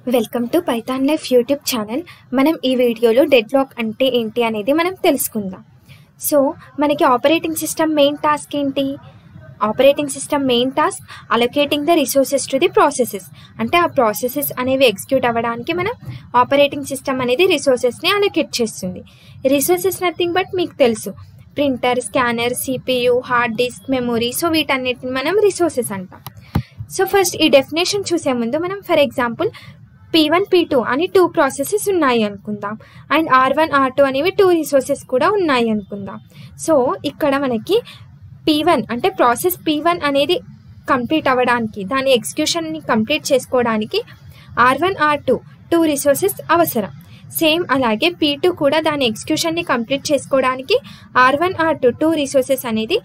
welcome to Python life YouTube channel మనం ఈ వీడియోలో డెడ్ లాక్ అంటే ఏంటి అనేది మనం తెలుసుకుందాం సో మనకి ఆపరేటింగ్ సిస్టమ్ మెయిన్ టాస్క్ ఏంటి operating system main task allocating the resources to the processes అంటే ఆ ప్రాసెసెస్ అనేవి ఎగ్జిక్యూట్ అవ్వడానికి మనం ఆపరేటింగ్ సిస్టమ్ అనేది రిసోర్సెస్ని అలొకేట్ చేస్తుంది రిసోర్సెస్ నథింగ్ బట్ మీకు తెలుసు printer scanner CPU hard disk memory so వీటన్నిటిని మనం రిసోర్సెస్ అంటాం సో ఫస్ట్ ఈ డెఫినేషన్ చూసే ముందు మనం for example P one P two అని టూ ప్రాసెసెస్ ఉన్నాయి అనుకుందాం and R one R two అనేవి టూ రిసోర్సెస్ కూడా ఉన్నాయి అనుకుందాం సో ఇక్కడ మనకి పీ వన్ అంటే ప్రాసెస్ పీ వన్ అనేది కంప్లీట్ అవ్వడానికి దాని ఎగ్జిక్యూషన్ని కంప్లీట్ చేసుకోవడానికి R one R two two resources అవసరం సేమ్ అలాగే పీ టూ కూడా దాని ఎగ్జిక్యూషన్ని కంప్లీట్ చేసుకోవడానికి R one R two two resources అనేది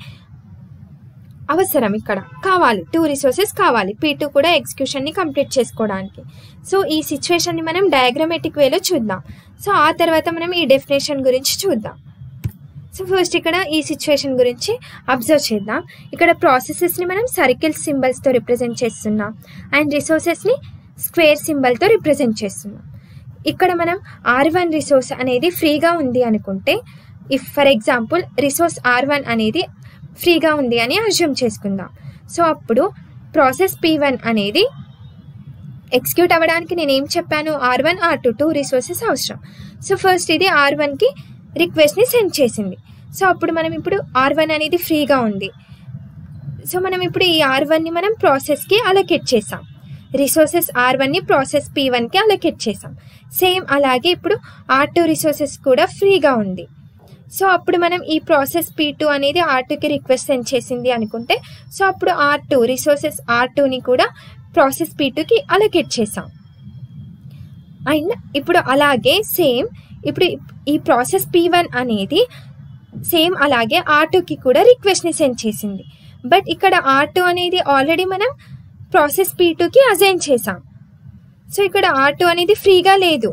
అవసరం ఇక్కడ కావాలి టూ రిసోర్సెస్ కావాలి పీ టూ కూడా ఎగ్జిక్యూషన్ని కంప్లీట్ చేసుకోవడానికి సో ఈ సిచ్యువేషన్ని మనం డయాగ్రమేటిక్ వేలో చూద్దాం సో ఆ తర్వాత మనం ఈ డెఫినేషన్ గురించి చూద్దాం సో ఫస్ట్ ఇక్కడ ఈ సిచ్యువేషన్ గురించి అబ్జర్వ్ చేద్దాం ఇక్కడ ప్రాసెసెస్ని మనం సర్కిల్ సింబల్స్తో రిప్రజెంట్ చేస్తున్నాం అండ్ రిసోర్సెస్ని స్క్వేర్ సింబల్తో రిప్రజెంట్ చేస్తున్నాం ఇక్కడ మనం ఆర్ వన్ రిసోర్స్ అనేది ఫ్రీగా ఉంది అనుకుంటే if for example resource R one అనేది ఫ్రీగా ఉంది అని అజ్యూమ్ చేసుకుందాం సో అప్పుడు ప్రాసెస్ పీ వన్ అనేది ఎగ్జిక్యూట్ అవ్వడానికి నేను ఏం చెప్పాను R one R two two resources అవసరం సో ఫస్ట్ ఇది ఆర్ వన్కి రిక్వెస్ట్ని సెండ్ చేసింది సో అప్పుడు మనం ఇప్పుడు ఆర్ వన్ అనేది ఫ్రీగా ఉంది సో మనం ఇప్పుడు ఈ ఆర్ వన్ని మనం ప్రాసెస్కి అలొకేట్ చేసాం రిసోర్సెస్ ఆర్ వన్ని ప్రాసెస్ పీ వన్కి అలొకేట్ చేసాం సేమ్ అలాగే ఇప్పుడు ఆర్ టూ రిసోర్సెస్ కూడా ఫ్రీగా ఉంది సో అప్పుడు మనం ఈ ప్రాసెస్ పీ టూ అనేది ఆర్ టూకి రిక్వెస్ట్ సెండ్ చేసింది అనుకుంటే సో అప్పుడు ఆర్ టూ రిసోర్సెస్ ఆర్ టూని కూడా ప్రాసెస్ పీ టూకి అలొకేట్ చేసాం అండ్ ఇప్పుడు అలాగే సేమ్ ఇప్పుడు ఈ ప్రాసెస్ పీ వన్ అనేది సేమ్ అలాగే ఆర్ టూకి కూడా రిక్వెస్ట్ని సెండ్ చేసింది బట్ ఇక్కడ ఆర్ టూ అనేది ఆల్రెడీ మనం ప్రాసెస్ పీ టూకి అజైన్ చేసాం సో ఇక్కడ ఆర్ టూ అనేది ఫ్రీగా లేదు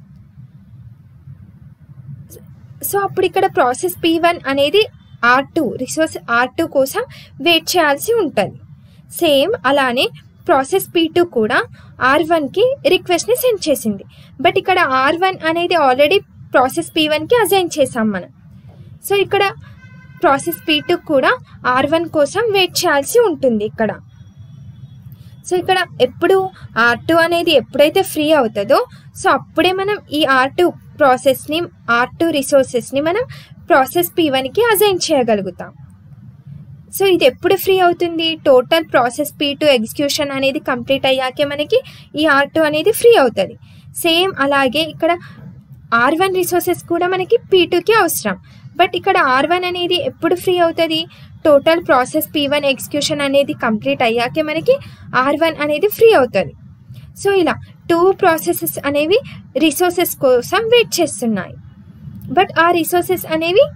సో అప్పుడు ఇక్కడ ప్రాసెస్ పీ వన్ అనేది R two resource R two కోసం వెయిట్ చేయాల్సి ఉంటుంది సేమ్ అలానే ప్రాసెస్ పీ టూ కూడా ఆర్ వన్కి రిక్వెస్ట్ని సెండ్ చేసింది బట్ ఇక్కడ ఆర్ వన్ అనేది ఆల్రెడీ ప్రాసెస్ పీ వన్కి అజైన్ చేసాం మనం సో ఇక్కడ ప్రాసెస్ పీ టూ కూడా ఆర్ వన్ కోసం వెయిట్ చేయాల్సి ఉంటుంది ఇక్కడ సో ఇక్కడ ఎప్పుడు ఆర్ టూ అనేది ఎప్పుడైతే ఫ్రీ అవుతుందో సో అప్పుడే మనం ఈ ఆర్ టూ ప్రాసెస్ని ఆర్ టూ రిసోర్సెస్ని మనం ప్రాసెస్ పీ వన్కి అజైన్ చేయగలుగుతాం సో ఇది ఎప్పుడు ఫ్రీ అవుతుంది total process P two execution అనేది కంప్లీట్ అయ్యాకే మనకి ఈ ఆర్ టూ అనేది ఫ్రీ అవుతుంది సేమ్ అలాగే ఇక్కడ ఆర్ వన్ రిసోర్సెస్ కూడా మనకి పీ టూకి అవసరం బట్ ఇక్కడ ఆర్ వన్ అనేది ఎప్పుడు ఫ్రీ అవుతుంది total process P one execution అనేది కంప్లీట్ అయ్యాకే మనకి ఆర్ వన్ అనేది ఫ్రీ అవుతుంది సో ఇలా టూ ప్రాసెసెస్ అనేవి రిసోర్సెస్ కోసం వెయిట్ చేస్తున్నాయి బట్ ఆ రిసోర్సెస్ అనేవి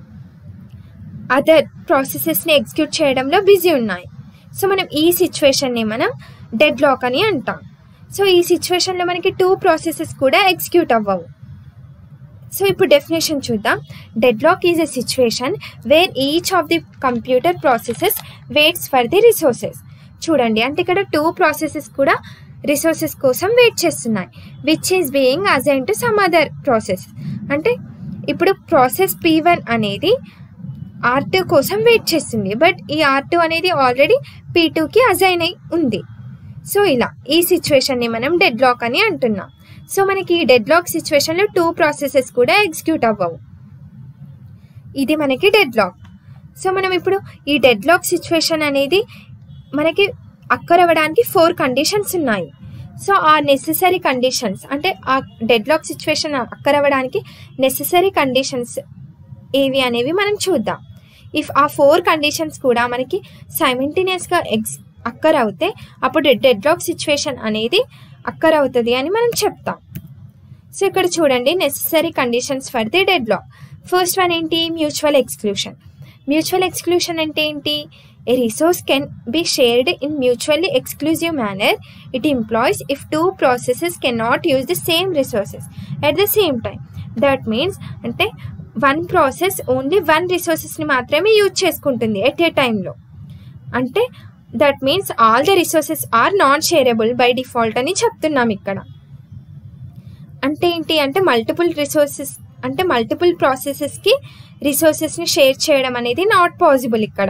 అదర్ ప్రాసెసెస్ని ఎగ్జిక్యూట్ చేయడంలో బిజీ ఉన్నాయి సో మనం ఈ సిచ్యువేషన్ని మనం డెడ్ లాక్ అని అంటాం సో ఈ సిచ్యువేషన్లో మనకి టూ ప్రాసెసెస్ కూడా ఎగ్జిక్యూట్ అవ్వవు సో ఇప్పుడు డెఫినేషన్ చూద్దాం deadlock is a situation where each of the computer processes waits for the resources చూడండి అంటే ఇక్కడ టూ ప్రాసెసెస్ కూడా రిసోర్సెస్ కోసం వెయిట్ చేస్తున్నాయి which is being assign to some other process అంటే ఇప్పుడు ప్రాసెస్ పీ వన్ అనేది ఆర్ టూ కోసం వెయిట్ చేస్తుంది బట్ ఈ ఆర్ టూ అనేది ఆల్రెడీ పీ టూకి అజైన్ అయి ఉంది సో ఇలా ఈ సిచ్యువేషన్ని మనం డెడ్ లాక్ అని అంటున్నాం సో మనకి ఈ డెడ్ లాక్ సిచ్యువేషన్లో టూ ప్రాసెసెస్ కూడా ఎగ్జిక్యూట్ అవ్వవు ఇది మనకి డెడ్ లాక్ సో మనం ఇప్పుడు ఈ డెడ్ లాక్ సిచ్యువేషన్ అనేది మనకి అక్కరవ్వడానికి ఫోర్ కండిషన్స్ ఉన్నాయి సో ఆ నెససరీ కండిషన్స్ అంటే ఆ డెడ్ లాక్ సిచ్యువేషన్ అక్కరవ్వడానికి నెససరీ కండిషన్స్ ఏవి అనేవి మనం చూద్దాం ఇఫ్ ఆ ఫోర్ కండిషన్స్ కూడా మనకి సైమింటేనియస్గా ఎగ్స్ అక్కర్ అవుతే అప్పుడు డెడ్ లాక్ సిచ్యువేషన్ అనేది అక్కర్ అవుతుంది అని మనం చెప్తాం సో ఇక్కడ చూడండి necessary conditions for the deadlock first one ఏంటి మ్యూచువల్ ఎక్స్క్లూషన్ మ్యూచువల్ ఎక్స్క్లూషన్ అంటే ఏంటి a resource can be shared in mutually exclusive manner it implies if two processes can not use the same resources at the same time that means అంటే one process only one రిసోర్సెస్ని మాత్రమే use చేసుకుంటుంది at a టైంలో అంటే that means all the resources are non shareable by default అని చెప్తున్నాం ఇక్కడ అంటే ఏంటి అంటే మల్టిపుల్ రిసోర్సెస్ అంటే మల్టిపుల్ ప్రాసెసెస్కి రిసోర్సెస్ని షేర్ చేయడం అనేది నాట్ పాసిబుల్ ఇక్కడ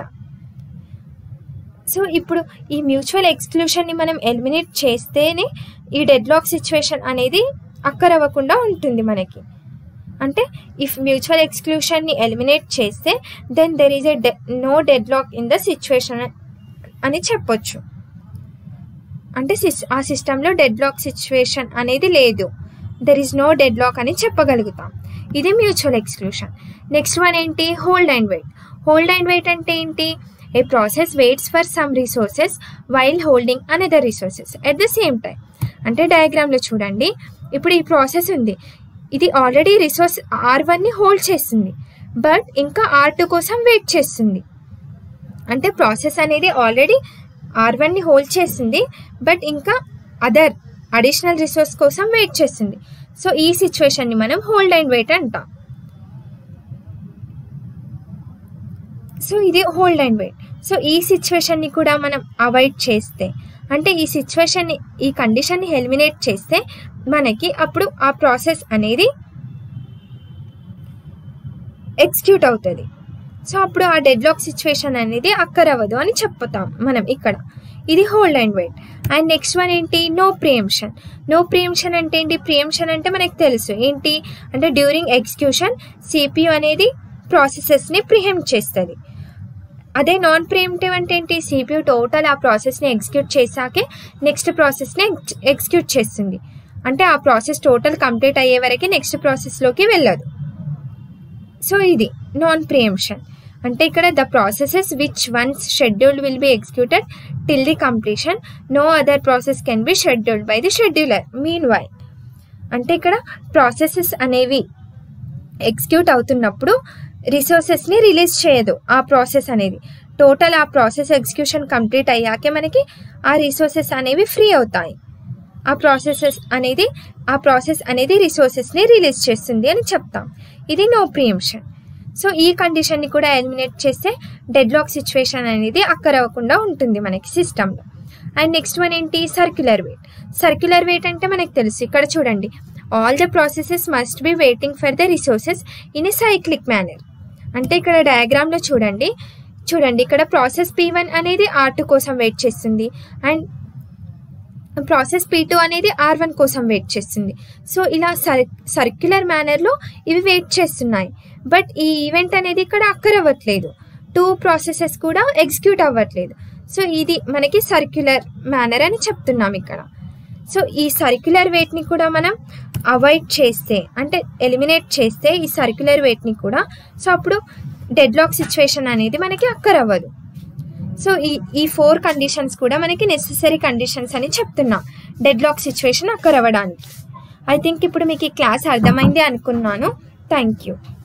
సో ఇప్పుడు ఈ మ్యూచువల్ ఎక్స్క్లూషన్ని మనం ఎలిమినేట్ చేస్తేనే ఈ డెడ్ లాక్ సిచ్యువేషన్ అనేది అక్కరవ్వకుండా ఉంటుంది మనకి అంటే ఇఫ్ మ్యూచువల్ ఎక్స్క్లూషన్ని ఎలిమినేట్ చేస్తే then there is a no deadlock in the situation అని చెప్పొచ్చు అంటే సిస్ ఆ సిస్టంలో డెడ్ లాక్ సిచ్యువేషన్ అనేది లేదు there is no deadlock అని చెప్పగలుగుతాం ఇది మ్యూచువల్ ఎక్స్క్లూషన్ నెక్స్ట్ వన్ ఏంటి hold and wait hold and wait అంటే ఏంటి a process waits for some resources while holding another resources at the same time అంటే డయాగ్రామ్లో చూడండి ఇప్పుడు ఈ ప్రాసెస్ ఉంది ఇది ఆల్రెడీ రిసోర్స్ ఆర్ వన్ని హోల్డ్ చేస్తుంది బట్ ఇంకా ఆర్ టూ కోసం వెయిట్ చేస్తుంది అంటే ప్రాసెస్ అనేది ఆల్రెడీ ఆర్ వన్ని హోల్డ్ చేసింది బట్ ఇంకా అదర్ అడిషనల్ రిసోర్స్ కోసం వెయిట్ చేస్తుంది సో ఈ సిచ్యువేషన్ని మనం హోల్డ్ అండ్ వెయిట్ అంటాం సో ఇది హోల్డ్ అండ్ వెయిట్ సో ఈ సిచ్యువేషన్ని కూడా మనం అవాయిడ్ చేస్తే అంటే ఈ సిచ్యువేషన్ని ఈ కండిషన్ని ఎలిమినేట్ చేస్తే మనకి అప్పుడు ఆ ప్రాసెస్ అనేది ఎగ్జిక్యూట్ అవుతుంది సో అప్పుడు ఆ డెడ్ లాక్ సిచ్యువేషన్ అనేది అక్కరవ్వదు అని చెప్పుతాం మనం ఇక్కడ ఇది hold and wait and next one ఏంటి నో ప్రియంషన్ నో ప్రియంషన్ అంటే ఏంటి ప్రియంషన్ అంటే మనకు తెలుసు ఏంటి అంటే డ్యూరింగ్ ఎగ్జిక్యూషన్ సిపియు అనేది ప్రాసెసెస్ని ప్రిహెంట్ చేస్తుంది అదే నాన్ ప్రియంటివ్ అంటే ఏంటి సిపియు టోటల్ ఆ ప్రాసెస్ని ఎగ్జిక్యూట్ చేశాకే నెక్స్ట్ ప్రాసెస్ని ఎగ్జిక్యూట్ చేస్తుంది అంటే ఆ ప్రాసెస్ టోటల్ కంప్లీట్ అయ్యే వరకు నెక్స్ట్ ప్రాసెస్లోకి వెళ్ళదు సో ఇది నాన్ ప్రియంషన్ అంటే ఇక్కడ the processes which once schedule will be executed till the completion no other process can be scheduled by the scheduler mean why అంటే ఇక్కడ ప్రాసెసెస్ అనేవి ఎగ్జిక్యూట్ అవుతున్నప్పుడు రిసోర్సెస్ని రిలీజ్ చేయదు ఆ ప్రాసెస్ అనేది టోటల్ ఆ ప్రాసెస్ ఎగ్జిక్యూషన్ కంప్లీట్ అయ్యాకే మనకి ఆ రిసోర్సెస్ అనేవి ఫ్రీ అవుతాయి ఆ ప్రాసెసెస్ అనేది ఆ ప్రాసెస్ అనేది రిసోర్సెస్ని రిలీజ్ చేస్తుంది అని చెప్తాం ఇది నో ప్రియంషన్ సో ఈ కండిషన్ని కూడా ఎలిమినేట్ చేస్తే డెడ్ లాక్ సిచ్యువేషన్ అనేది అక్కరవ్వకుండా ఉంటుంది మనకి సిస్టంలో అండ్ నెక్స్ట్ వన్ ఏంటి సర్క్యులర్ వెయిట్ సర్క్యులర్ వెయిట్ అంటే మనకి తెలుసు ఇక్కడ చూడండి all the processes must be waiting for the resources in a cyclic manner అంటే ఇక్కడ డయాగ్రామ్లో చూడండి చూడండి ఇక్కడ ప్రాసెస్ పీ వన్ అనేది ఆర్ టూ కోసం వెయిట్ చేస్తుంది అండ్ ప్రాసెస్ పీ టూ అనేది ఆర్ వన్ కోసం వెయిట్ చేస్తుంది సో ఇలా సర్ సర్క్యులర్ మేనర్లో ఇవి వెయిట్ చేస్తున్నాయి బట్ ఈ ఈవెంట్ అనేది ఇక్కడ అక్కరవ్వట్లేదు టూ ప్రాసెసెస్ కూడా ఎగ్జిక్యూట్ అవ్వట్లేదు సో ఇది మనకి సర్క్యులర్ మేనర్ అని చెప్తున్నాం ఇక్కడ సో ఈ సర్క్యులర్ వెయిట్ని కూడా మనం అవాయిడ్ చేస్తే అంటే ఎలిమినేట్ చేస్తే ఈ సర్క్యులర్ వెయిట్ని కూడా సో అప్పుడు డెడ్ లాక్ సిచ్యువేషన్ అనేది మనకి అక్కరవ్వదు సో ఈ ఈ ఫోర్ కండిషన్స్ కూడా మనకి నెసెసరీ కండిషన్స్ అని చెప్తున్నాం డెడ్ లాక్ సిచ్యువేషన్ అక్కరవ్వడానికి ఐ థింక్ ఇప్పుడు మీకు ఈ క్లాస్ అర్థమైంది అనుకున్నాను థ్యాంక్ యూ